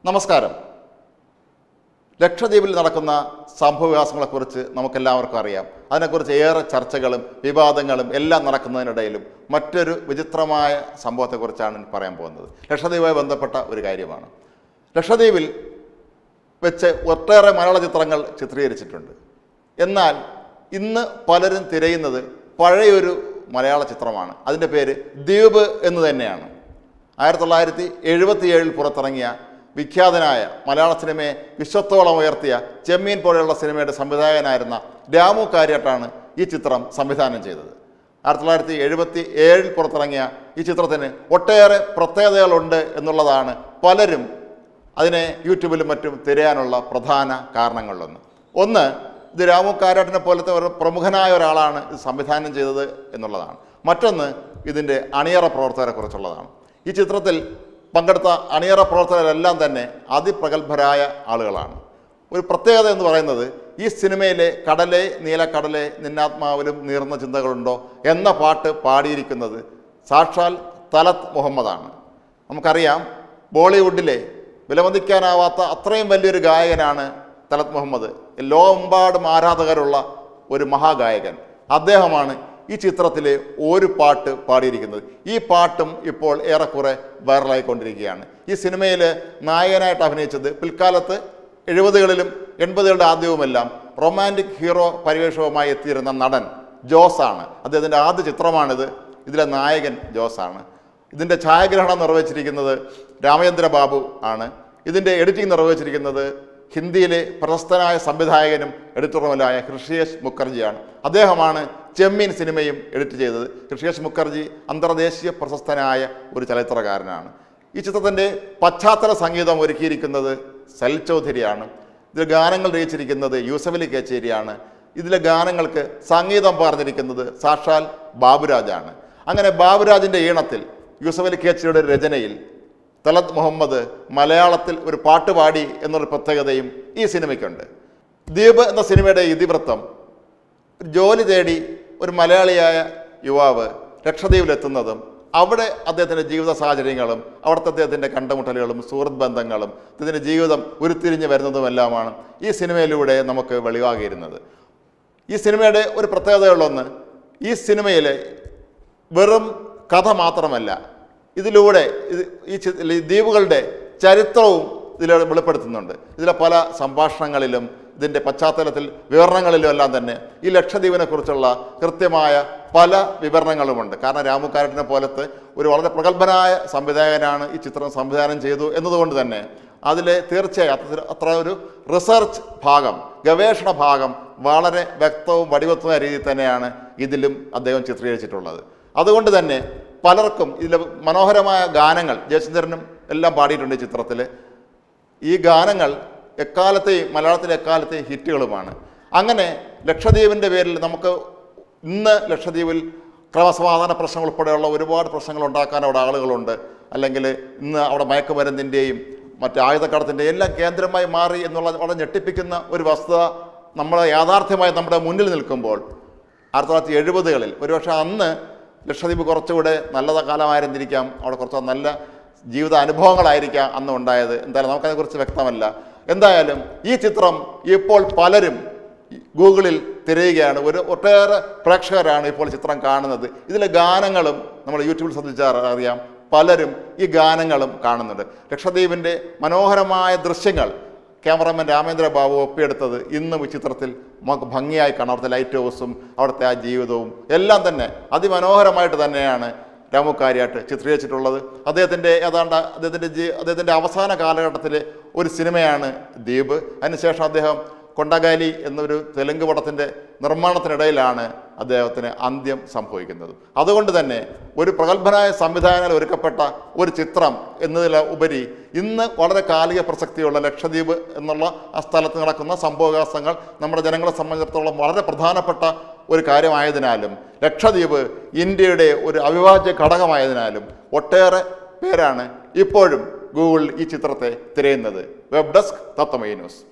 നമസ്കാരം ലക്ഷദ്വീപിൽ നടക്കുന്ന സംഭവവികാസങ്ങളെക്കുറിച്ച് നമുക്കെല്ലാവർക്കും അറിയാം അതിനെക്കുറിച്ച് ഏറെ ചർച്ചകളും വിവാദങ്ങളും എല്ലാം നടക്കുന്നതിനിടയിലും മറ്റൊരു വിചിത്രമായ സംഭവത്തെക്കുറിച്ചാണ് ഇനി പറയാൻ പോകുന്നത് ലക്ഷദ്വീപുമായി ബന്ധപ്പെട്ട ഒരു കാര്യമാണ് ലക്ഷദ്വീപിൽ വെച്ച് ഒട്ടേറെ മലയാള ചിത്രങ്ങൾ ചിത്രീകരിച്ചിട്ടുണ്ട് എന്നാൽ ഇന്ന് പലരും തിരയുന്നത് പഴയൊരു മലയാള ചിത്രമാണ് അതിൻ്റെ പേര് ദ്വീപ് എന്ന് തന്നെയാണ് ആയിരത്തി തൊള്ളായിരത്തി എഴുപത്തിയേഴിൽ പുറത്തിറങ്ങിയ വിഖ്യാതനായ മലയാള സിനിമയെ വിശ്വത്തോളം ഉയർത്തിയ ചെമ്മീൻ പോലെയുള്ള സിനിമയുടെ സംവിധായകനായിരുന്ന രാമു കാര്യട്ടാണ് ഈ ചിത്രം സംവിധാനം ചെയ്തത് ആയിരത്തി തൊള്ളായിരത്തി എഴുപത്തി ഏഴിൽ പുറത്തിറങ്ങിയ ഈ ചിത്രത്തിന് ഒട്ടേറെ പ്രത്യേകതകളുണ്ട് എന്നുള്ളതാണ് പലരും അതിനെ യൂട്യൂബിലും മറ്റും തിരയാനുള്ള പ്രധാന കാരണങ്ങളിലൊന്ന് ഒന്ന് ഇത് രാമു കാരാട്ടിനെ പോലത്തെ ഒരു പ്രമുഖനായ ഒരാളാണ് ഇത് സംവിധാനം ചെയ്തത് എന്നുള്ളതാണ് മറ്റൊന്ന് ഇതിൻ്റെ അണിയറ പ്രവർത്തകരെക്കുറിച്ചുള്ളതാണ് ഈ ചിത്രത്തിൽ പങ്കെടുത്ത അണിയറ പ്രവർത്തകരെല്ലാം തന്നെ അതിപ്രഗത്ഭരായ ആളുകളാണ് ഒരു പ്രത്യേകത എന്ന് പറയുന്നത് ഈ സിനിമയിലെ കടലെ നീലക്കടലെ നിന്നാത്മാവിലും നീർന്ന ചിന്തകളുണ്ടോ എന്ന പാട്ട് പാടിയിരിക്കുന്നത് സാക്ഷാൽ തലത് മുഹമ്മദാണ് നമുക്കറിയാം ബോളിവുഡിലെ വിലമതിക്കാനാവാത്ത അത്രയും വലിയൊരു ഗായകനാണ് തലത് മുഹമ്മദ് ലോകമെമ്പാടും ആരാധകരുള്ള ഒരു മഹാഗായകൻ അദ്ദേഹമാണ് ഈ ചിത്രത്തിലെ ഒരു പാട്ട് പാടിയിരിക്കുന്നത് ഈ പാട്ടും ഇപ്പോൾ ഏറെക്കുറെ വൈറലായിക്കൊണ്ടിരിക്കുകയാണ് ഈ സിനിമയിൽ നായകനായിട്ട് അഭിനയിച്ചത് പിൽക്കാലത്ത് എഴുപതുകളിലും എൺപതുകളുടെ ആദ്യവുമെല്ലാം റൊമാൻറ്റിക് ഹീറോ പരിവേഷവുമായി എത്തിയിരുന്ന നടൻ ജോസാണ് അദ്ദേഹത്തിൻ്റെ ആദ്യ ചിത്രമാണിത് ഇതിലെ നായകൻ ജോസാണ് ഇതിൻ്റെ ഛായാഗ്രഹണം നിർവഹിച്ചിരിക്കുന്നത് രാമചന്ദ്ര ബാബു ആണ് ഇതിൻ്റെ എഡിറ്റിംഗ് നിർവഹിച്ചിരിക്കുന്നത് ഹിന്ദിയിലെ പ്രശസ്തനായ സംവിധായകനും എഡിറ്ററുമല്ലായ ഹൃഷിയേഷ് മുഖർജിയാണ് അദ്ദേഹമാണ് ചെമ്മീൻ സിനിമയും എഡിറ്റ് ചെയ്തത് ഹൃഷിയേഷ് മുഖർജി അന്തർദേശീയ പ്രശസ്തനായ ഒരു ചലച്ചിത്രകാരനാണ് ഈ ചിത്രത്തിൻ്റെ പശ്ചാത്തല സംഗീതം ഒരുക്കിയിരിക്കുന്നത് സൽ ചൗധരിയാണ് ഇതിൽ ഗാനങ്ങൾ രചിച്ചിരിക്കുന്നത് യൂസഫലി കേച്ചേരിയാണ് ഇതിലെ ഗാനങ്ങൾക്ക് സംഗീതം പറഞ്ഞിരിക്കുന്നത് സാക്ഷാൽ ബാബുരാജാണ് അങ്ങനെ ബാബുരാജിൻ്റെ ഈണത്തിൽ യൂസഫലി കേച്ചേരിയുടെ രചനയിൽ തലത് മുഹമ്മദ് മലയാളത്തിൽ ഒരു പാട്ട് പാടി എന്നൊരു പ്രത്യേകതയും ഈ സിനിമയ്ക്കുണ്ട് ദ്വീപ് എന്ന സിനിമയുടെ ഇതിവൃത്തം ഒരു ജോലി തേടി ഒരു മലയാളിയായ യുവാവ് ലക്ഷദ്വീപിലെത്തുന്നതും അവിടെ അദ്ദേഹത്തിൻ്റെ ജീവിത സാഹചര്യങ്ങളും അവിടുത്തെ അദ്ദേഹത്തിൻ്റെ കണ്ടുമുട്ടലുകളും സുഹൃത്ത് ബന്ധങ്ങളും അദ്ദേഹത്തിൻ്റെ ജീവിതം ഉരുത്തിരിഞ്ഞ് വരുന്നതുമെല്ലാമാണ് ഈ സിനിമയിലൂടെ നമുക്ക് വെളിവാകിയിരുന്നത് ഈ സിനിമയുടെ ഒരു പ്രത്യേകതയുള്ളൊന്ന് ഈ സിനിമയിലെ വെറും കഥ മാത്രമല്ല ഇതിലൂടെ ഇത് ഈ ചി- ഈ ദ്വീപുകളുടെ ചരിത്രവും ഇതിൽ വെളിപ്പെടുത്തുന്നുണ്ട് ഇതിലെ പല സംഭാഷണങ്ങളിലും ഇതിൻ്റെ പശ്ചാത്തലത്തിൽ വിവരണങ്ങളിലും എല്ലാം തന്നെ ഈ ലക്ഷദ്വീപിനെ കുറിച്ചുള്ള കൃത്യമായ പല വിവരണങ്ങളുമുണ്ട് കാരണം രാമുക്കാരറ്റിനെ പോലത്തെ ഒരു വളരെ പ്രഗത്ഭനായ സംവിധായകനാണ് ഈ ചിത്രം സംവിധാനം ചെയ്തു എന്നതുകൊണ്ട് തന്നെ അതിലെ തീർച്ചയായും അത്ര അത്ര ഒരു റിസർച്ച് ഭാഗം ഗവേഷണ ഭാഗം വളരെ വ്യക്തവും വടിവത്തുമായ രീതിയിൽ തന്നെയാണ് ഇതിലും അദ്ദേഹം ചിത്രീകരിച്ചിട്ടുള്ളത് അതുകൊണ്ട് തന്നെ പലർക്കും ഇതിലെ മനോഹരമായ ഗാനങ്ങൾ ജയചന്ദ്രനും എല്ലാം പാടിയിട്ടുണ്ട് ഈ ചിത്രത്തിൽ ഈ ഗാനങ്ങൾ എക്കാലത്തെയും മലയാളത്തിലെ എക്കാലത്തെയും ഹിറ്റുകളുമാണ് അങ്ങനെ ലക്ഷദ്വീപിൻ്റെ പേരിൽ നമുക്ക് ഇന്ന് ലക്ഷദ്വീപിൽ ക്രമസമാധാന പ്രശ്നങ്ങൾ ഉൾപ്പെടെയുള്ള ഒരുപാട് പ്രശ്നങ്ങൾ ഉണ്ടാക്കാൻ അവിടെ ആളുകളുണ്ട് അല്ലെങ്കിൽ ഇന്ന് അവിടെ മയക്കുമരുന്നിൻ്റെയും മറ്റ് ആയുധക്കടത്തിൻ്റെയും എല്ലാം കേന്ദ്രമായി മാറി എന്നുള്ള വളരെ ഞെട്ടിപ്പിക്കുന്ന ഒരു വസ്തുത നമ്മളെ യാഥാർത്ഥ്യമായി നമ്മുടെ മുന്നിൽ നിൽക്കുമ്പോൾ ആയിരത്തി തൊള്ളായിരത്തി എഴുപതുകളിൽ ഒരുപക്ഷെ അന്ന് ലക്ഷദ്വീപ് കുറച്ചുകൂടെ നല്ല കാലമായിരുന്നിരിക്കാം അവിടെ കുറച്ച് നല്ല ജീവിത അനുഭവങ്ങളായിരിക്കാം അന്ന് ഉണ്ടായത് എന്തായാലും നമുക്കതിനെക്കുറിച്ച് വ്യക്തമല്ല എന്തായാലും ഈ ചിത്രം ഇപ്പോൾ പലരും ഗൂഗിളിൽ തിരയുകയാണ് ഒരു ഒട്ടേറെ പ്രേക്ഷകരാണ് ഇപ്പോൾ ചിത്രം കാണുന്നത് ഇതിലെ ഗാനങ്ങളും നമ്മൾ യൂട്യൂബിൽ ശ്രദ്ധിച്ചാൽ അറിയാം പലരും ഈ ഗാനങ്ങളും കാണുന്നുണ്ട് ലക്ഷദ്വീപിൻ്റെ മനോഹരമായ ദൃശ്യങ്ങൾ ക്യാമറമാൻ രാമേന്ദ്ര ബാബു ഒപ്പിയെടുത്തത് ഇന്നും ഈ ചിത്രത്തിൽ നമുക്ക് ഭംഗിയായി കാണാം അവിടുത്തെ ലൈറ്റ് ഹൗസും അവിടുത്തെ ആ ജീവിതവും എല്ലാം തന്നെ അതിമനോഹരമായിട്ട് തന്നെയാണ് രാമുക്കാരിയായിട്ട് ചിത്രീകരിച്ചിട്ടുള്ളത് അദ്ദേഹത്തിൻ്റെ ഏതാണ്ട് അദ്ദേഹത്തിൻ്റെ ജീ അദ്ദേഹത്തിൻ്റെ അവസാന കാലഘട്ടത്തിലെ ഒരു സിനിമയാണ് ദ്വീപ് അതിനുശേഷം അദ്ദേഹം കൊണ്ടഗാലി എന്നൊരു തെലുങ്ക് പടത്തിൻ്റെ നിർമ്മാണത്തിനിടയിലാണ് അദ്ദേഹത്തിന് അന്ത്യം സംഭവിക്കുന്നത് അതുകൊണ്ട് തന്നെ ഒരു പ്രഗത്ഭനായ സംവിധായകനാൽ ഒരുക്കപ്പെട്ട ഒരു ചിത്രം എന്നതിൽ ഉപരി ഇന്ന് വളരെ കാലിക പ്രസക്തിയുള്ള ലക്ഷദ്വീപ് എന്നുള്ള ആ സ്ഥലത്ത് നടക്കുന്ന സംഭവവികാസങ്ങൾ നമ്മുടെ ജനങ്ങളെ സംബന്ധിച്ചിടത്തോളം വളരെ പ്രധാനപ്പെട്ട ഒരു കാര്യമായതിനാലും ലക്ഷദ്വീപ് ഇന്ത്യയുടെ ഒരു അവിഭാജ്യ ഘടകമായതിനാലും ഒട്ടേറെ പേരാണ് ഇപ്പോഴും ഗൂഗിളിൽ ഈ ചിത്രത്തെ തിരയുന്നത് വെബ് ഡെസ്ക് തത്തമൈ ന്യൂസ്